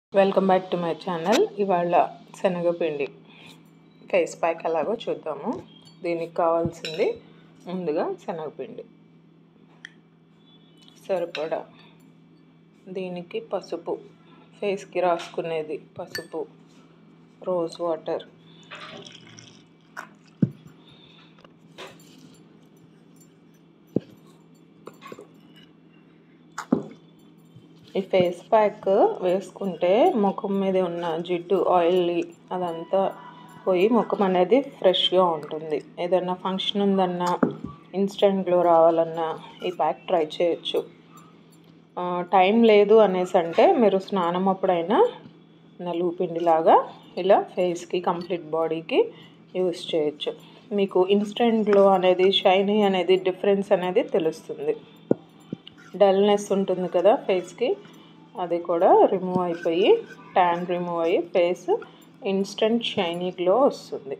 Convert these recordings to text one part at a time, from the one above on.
welcome back to my channel ఇవాళ శనగపిండి face pack ఎలాగో చూద్దాము దీనికి కావాల్సింది ముందుగా శనగపిండి సరిపడా దీనికి పసుపు ఫేస్కి రాసుకునేది పసుపు రోజ్ వాటర్ ఈ ఫేస్ ప్యాక్ వేసుకుంటే ముఖం మీద ఉన్న జిడ్డు ఆయిల్లీ అదంతా పోయి ముఖం అనేది ఫ్రెష్గా ఉంటుంది ఏదన్నా ఫంక్షన్ ఉందన్నా ఇన్స్టెంట్ గ్లో రావాలన్నా ఈ ప్యాక్ ట్రై చేయొచ్చు టైం లేదు అనేసి అంటే మీరు స్నానం అప్పుడైనా నలుగు పిండిలాగా ఇలా ఫేస్కి కంప్లీట్ బాడీకి యూస్ చేయొచ్చు మీకు ఇన్స్టెంట్ గ్లో అనేది షైనీ అనేది డిఫరెన్స్ అనేది తెలుస్తుంది డల్నెస్ ఉంటుంది కదా ఫేస్కి అది కూడా రిమూవ్ అయిపోయి ట్యాన్ రిమూవ్ అయ్యి ఫేస్ ఇన్స్టెంట్ షైనీ గ్లో వస్తుంది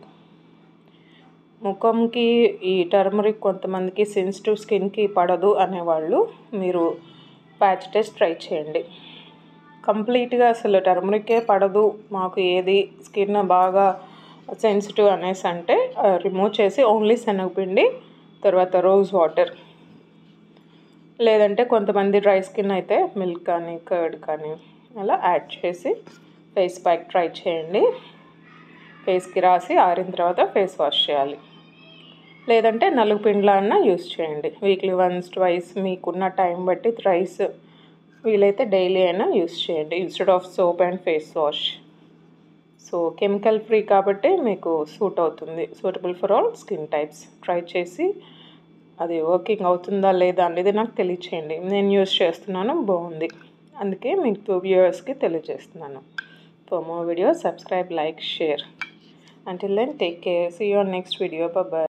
ముఖంకి ఈ టర్మరిక్ కొంతమందికి సెన్సిటివ్ స్కిన్కి పడదు అనేవాళ్ళు మీరు ప్యాచ్ టెస్ట్ ట్రై చేయండి కంప్లీట్గా అసలు టర్మరికే పడదు మాకు ఏది స్కిన్ బాగా సెన్సిటివ్ అనేసి అంటే రిమూవ్ చేసి ఓన్లీ శనగపిండి తర్వాత రోజ్ వాటర్ లేదంటే కొంతమంది డ్రై స్కిన్ అయితే మిల్క్ కానీ కర్డ్ కానీ అలా యాడ్ చేసి ఫేస్ ప్యాక్ ట్రై చేయండి ఫేస్కి రాసి ఆరిన తర్వాత ఫేస్ వాష్ చేయాలి లేదంటే నలుగు పిండ్ల అన్న యూస్ చేయండి వీక్లీ వన్స్ ట్వైస్ మీకున్న టైం బట్టి థ్రైస్ వీలైతే డైలీ అయినా యూస్ చేయండి instead of soap and face wash so chemical free కాబట్టి మీకు సూట్ అవుతుంది suitable for all skin types try చేసి అది వర్కింగ్ అవుతుందా లేదా అనేది నాకు తెలియచేయండి నేను యూస్ చేస్తున్నాను బాగుంది అందుకే మీకు వ్యూవర్స్కి తెలియజేస్తున్నాను for more video subscribe like share until then take care see your next video bye